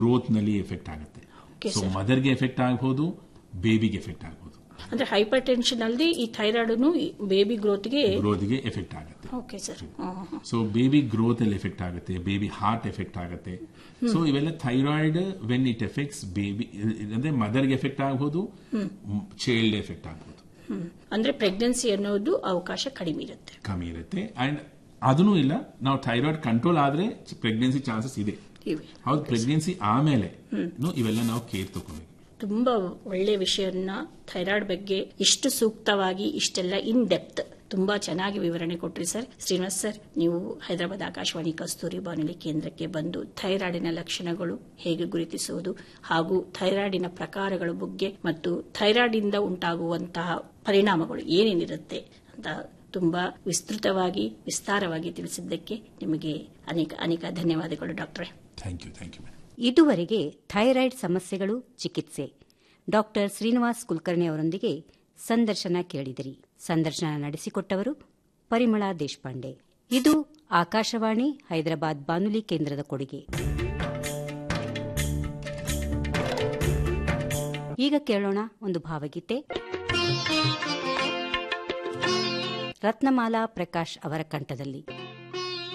growth ನಲ್ಲಿ effect ಆಗುತ್ತೆ Okay, so ಮದರ್ಗೆ effect ಆಗಬಹುದು ಬೇಬಿಗೆ ಎಫೆಕ್ಟ್ ಆಗಬಹುದು ಅಂದ್ರೆ ಹೈಪರ್ ಟೆನ್ಷನ್ ಅಲ್ಲದೆ ಈ ಥೈರಾಯ್ಡ್ನು ಬೇಬಿ ಗ್ರೋತ್ಗೆ ಗ್ರೋತ್ಗೆ ಎಫೆಕ್ಟ್ ಆಗುತ್ತೆ okay sir so baby growth ಅಲ್ಲಿ ಎಫೆಕ್ಟ್ ಆಗುತ್ತೆ ಬೇಬಿ ಹಾರ್ಟ್ ಎಫೆಕ್ಟ್ ಆಗುತ್ತೆ ಸೊ ಇವೆಲ್ಲ thyroid when it effects baby ಅಂದ್ರೆ ಮದರ್ಗೆ ಎಫೆಕ್ಟ್ ಆಗಬಹುದು ಚೈಲ್ಡ್ ಎಫೆಕ್ಟ್ ಆಗಬಹುದು ಅಂದ್ರೆ ಪ್ರೆಗ್ನೆನ್ಸಿ ಅನ್ನೋದು ಅವಕಾಶ ಕಡಿಮೆ ಇರುತ್ತೆ ಕಮ್ಮಿ ಇರುತ್ತೆ ಅಂಡ್ ಅದನ್ನೂ ಇಲ್ಲ ನಾವು ಥೈರಾಯ್ಡ್ ಕಂಟ್ರೋಲ್ ಆದ್ರೆ ಪ್ರೆಗ್ನೆನ್ಸಿ ಚಾನ್ಸಸ್ ಇದೆ ಇವೆ ಹೌದು ಪ್ರೆಗ್ನೆನ್ಸಿ ಆಮೇಲೆ ಇವೆಲ್ಲ ನಾವು ಕೇರ್ ತಗೋಬೇಕು ತುಂಬಾ ಒಳ್ಳೆ ವಿಷಯನ್ನ ಥೈರಾಯ್ಡ್ ಬಗ್ಗೆ ಇಷ್ಟು ಸೂಕ್ತವಾಗಿ ಇಷ್ಟೆಲ್ಲ ಇನ್ ಡೆಪ್ತ್ ತುಂಬಾ ಚೆನ್ನಾಗಿ ವಿವರಣೆ ಕೊಟ್ರಿ ಸರ್ ಶ್ರೀನಿವಾಸ್ ಸರ್ ನೀವು ಹೈದರಾಬಾದ್ ಆಕಾಶವಾಣಿ ಕಸ್ತೂರಿ ಬಾನುಲಿ ಕೇಂದ್ರಕ್ಕೆ ಬಂದು ಥೈರಾಯ್ಡಿನ ಲಕ್ಷಣಗಳು ಹೇಗೆ ಗುರುತಿಸುವುದು ಹಾಗೂ ಥೈರಾಯ್ಡಿನ ಪ್ರಕಾರಗಳ ಬಗ್ಗೆ ಮತ್ತು ಥೈರಾಯ್ಡ್ ಇಂದ ಉಂಟಾಗುವಂತಹ ಪರಿಣಾಮಗಳು ಏನೇನಿರುತ್ತೆ ಅಂತ ತುಂಬಾ ವಿಸ್ತೃತವಾಗಿ ವಿಸ್ತಾರವಾಗಿ ತಿಳಿಸಿದ್ದಕ್ಕೆ ನಿಮಗೆ ಅನೇಕ ಅನೇಕ ಧನ್ಯವಾದಗಳು ಡಾಕ್ಟ್ರೆ thank you thank you madam ಇದುವರೆಗೆ ಥೈರಾಯ್ಡ್ ಸಮಸ್ಯೆಗಳು ಚಿಕಿತ್ಸೆ ಡಾಕ್ಟರ್ ಶ್ರೀನಿವಾಸ್ ಕುಲಕರ್ಣಿ ಅವರೊಂದಿಗೆ ಸಂದರ್ಶನ ಕೇಳಿದಿರಿ ಸಂದರ್ಶನ ನಡೆಸಿಕೊಟ್ಟವರು ಪರಿಮಳಾ ದೇಶಪಾಂಡೆ ಇದು ಆಕಾಶವಾಣಿ ಹೈದರಾಬಾದ್ ಬಾನುಲಿ ಕೇಂದ್ರದ ಕೊಡುಗೆ ಈಗ ಕೇಳೋಣ ಒಂದು ಭಾವಗೀತೆ ರತ್ನಮಾಲಾ ಪ್ರಕಾಶ್ ಅವರ ಕಂಠದಲ್ಲಿ